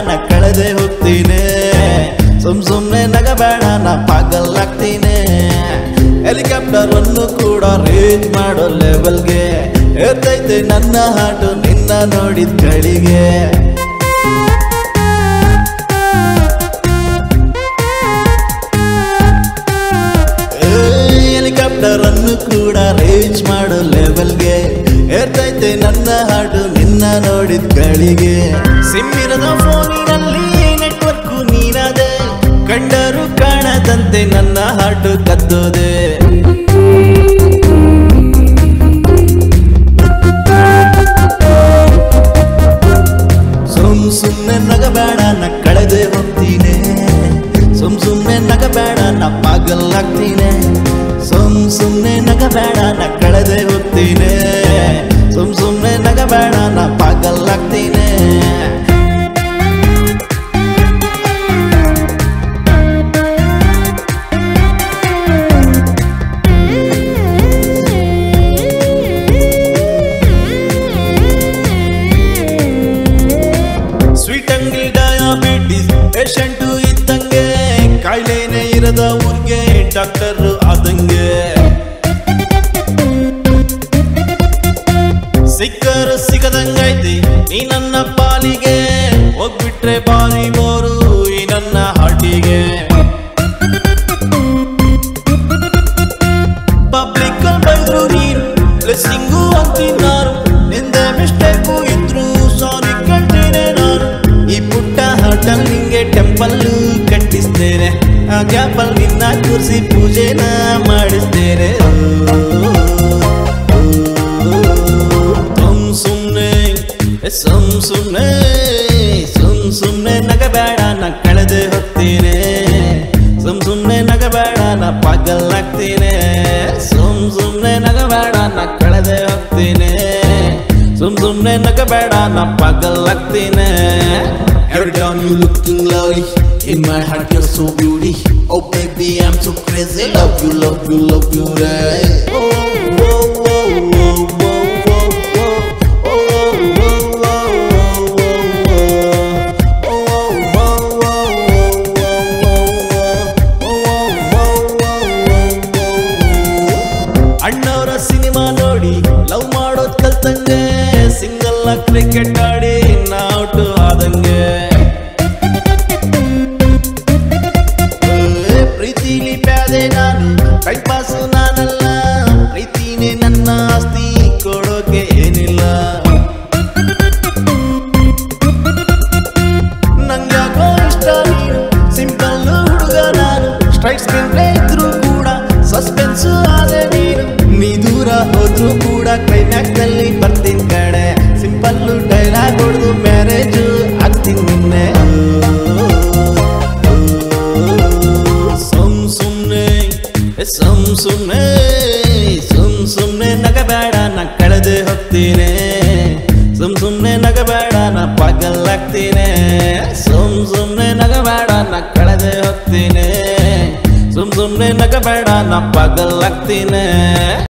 ನಾ ಕಳೆದೆ ಹೋಗ್ತೀನಿ ಸುಮ್ ಸುಮ್ನೆ ನಗಬೇಡ ನಾ ಪಾಗಲ್ಲಾಗ್ತೀನಿ ಹೆಲಿಕಾಪ್ಟರ್ ಅನ್ನು ಕೂಡ ರೇಂಜ್ ಮಾಡೋ ಲೆವೆಲ್ಗೆ ಏರ್ತೈತೆ ನನ್ನ ಹಾಟು ನಿನ್ನ ನೋಡಿದ ಗಳಿಗೆ ಹೆಲಿಕಾಪ್ಟರ್ ಅನ್ನು ಕೂಡ ರೇಂಜ್ ಮಾಡೋ ಲೆವೆಲ್ಗೆ ಏರ್ತೈತೆ ನನ್ನ ಹಾಡು ನಿನ್ನ ನೋಡಿದ ಗಳಿಗೆ ಸಿಮ್ಮಿರದ ಫೋನಿನಲ್ಲಿ ನೆಟ್ವರ್ಕ್ ನೀನಾದೆ ಕಂಡರು ಕಾಣದಂತೆ ನನ್ನ ಹಾಡು ಕದ್ದೋದೆ ಸುಮ್ ಸುಮ್ನೆ ನಗಬೇಡ ನಾ ಕಳೆದೆ ಹೋಗ್ತೀನಿ ಸುಮ್ ಸುಮ್ನೆ ನಗಬೇಡ ನಾ ಪಾಗಲ್ಲಾಗ್ತೀನಿ ಸುಮ್ ಸುಮ್ನೆ ನಗಬೇಡ ನಾ ಕಳೆದೆ ಹೋಗ್ತೀನಿ ಸುಮ್ ಸುಮ್ನೆ ನಗಬೇಡ ನಾ ಪಾಗಲ್ಲಾಗ್ತೀನಿ ಸ್ವೀಟ್ ಅಂಗಡಿ ಡಯಾಬಿಟಿಸ್ ಪೇಷಂಟು ಇದ್ದಂಗೆ ಕಾಯಿಲೆನೇ ಇರದ ಊರ್ಗೆ ಡಾಕ್ಟರ್ ಆದಂಗೆ ಸಿಕ್ಕರು ಸಿಗದಂಗೈತಿ ನೀ ನನ್ನ ಪಾಲಿಗೆ ಹೋಗ್ಬಿಟ್ರೆ ಬಾರಿ ಬೋರು ಈ ನನ್ನ ಹಾಟಿಗೆ ಪಬ್ಲಿಕ್ ಬೈದ್ರು ನೀನು ಬ್ಲೆಸ್ಸಿಂಗು ಅಂತೀನಿ ನಾನು ನಿಂದೆ ಮಿಸ್ಟೇಕು ಇದ್ರು ಸಾರಿ ಕೇಳ್ತೇನೆ ನಾನು ಈ ಪುಟ್ಟ ಹಾಟಲ್ ನಿಂಗೆ ಟೆಂಪಲ್ ಕಟ್ಟಿಸ್ತೇನೆ ಆ ಗ್ಯಾಪಲ್ ನಿನ್ನ ಕೂರಿಸಿ ಪೂಜೆನ ಮಾಡಿಸ್ತೇನೆ ಸುಮ್ ಸುಮ್ನೆ ಸುಮ್ ಸುಮ್ನೆ ಸುಮ್ ಸುಮ್ನೆ ನಗಬೇಡ ನಾ ಕಳೆದೆ ಹೋಗ್ತೀನಿ ಸುಮ್ ಸುಮ್ನೆ ನಗಬೇಡ ನಾ ಪಾಗಲ್ಲಾಗ್ತೀನಿ ಸುಮ್ ಸುಮ್ನೆ ನಗಬೇಡ ನಾ ಕಳೆದೆ ಹೋಗ್ತೀನಿ ಸುಮ್ ಸುಮ್ನೆ ನಗಬೇಡ ನಾ ಪಾಗಲ್ಲಾಗ್ತೀನಿ Every time you looking lovely In my heart you're so beauty Oh baby I'm so crazy Love you, love you, love you right Oh, oh, oh, oh, oh, oh, oh. Oh, oh, oh, oh, oh, oh, oh. Oh, oh, ಅಣ್ಣವರ cinema ನೋಡಿ love ಮಾಡೋದ್ ಕಲ್ತಂಗೆ single cricket ಆಡಿ out ಆದಂಗೆ ಏ, ಪ್ರೀತಿಲಿ ಪ್ಯಾದೆ ನಾನು time pass ನಾನಲ್ಲ ಪ್ರೀತಿನೇ ನನ್ನ ಆಸ್ತಿ ಕೊಡೋಕೆ ಏನಿಲ್ಲ ನಂಗ್ಯಾಕೋ ಇಷ್ಟ ನೀನು ಸಿಂಪಲ್ ಹುಡುಗ ನಾನು ಸ್ಟ್ರೈಟ್ ಸ್ಕ್ರೀನ್ ಪ್ಲೇ ಇದ್ರು ಕೂಡ ಸಸ್ಪೆನ್ಸ್ ಆದೆ ನೀನು ನೀ ದೂರ ಹೋದ್ರು ಕೂಡ ಕ್ಲೈಮ್ಯಾಕ್ಸ್ ನಲ್ಲಿ ಬರ್ತೀನಿ ಕಡೆ ಸಿಂಪಲ್ ಡೈಲಾಗ್ ಹೊಡೆದು ಮ್ಯಾರೇಜ್ ಆಗ್ತೀನಿ ನಿನ್ನೆ ಸುಮ್ ಸುಮ್ನೆ ಸುಮ್ ಸುಮ್ನೆ ಸುಮ್ ಸುಮ್ನೆ ನಗಬೇಡ ನಾ ಕಳೆದೆ ಹೋಗ್ತೀನಿ ಸುಮ್ ಸುಮ್ನೆ ನಗಬೇಡ ನಾ ಪಾಗಲ್ಲಾಗ್ತೀನಿ ಸುಮ್ ಸುಮ್ನೆ ನಗಬೇಡ ನಾ ಕಳೆದೆ ಹೋಗ್ತೀನಿ ಸುಮ್ ಸುಮ್ನೆ ನಗಬೇಡ ನಾ ಪಾಗಲ್ಲಾಗ್ತೀನಿ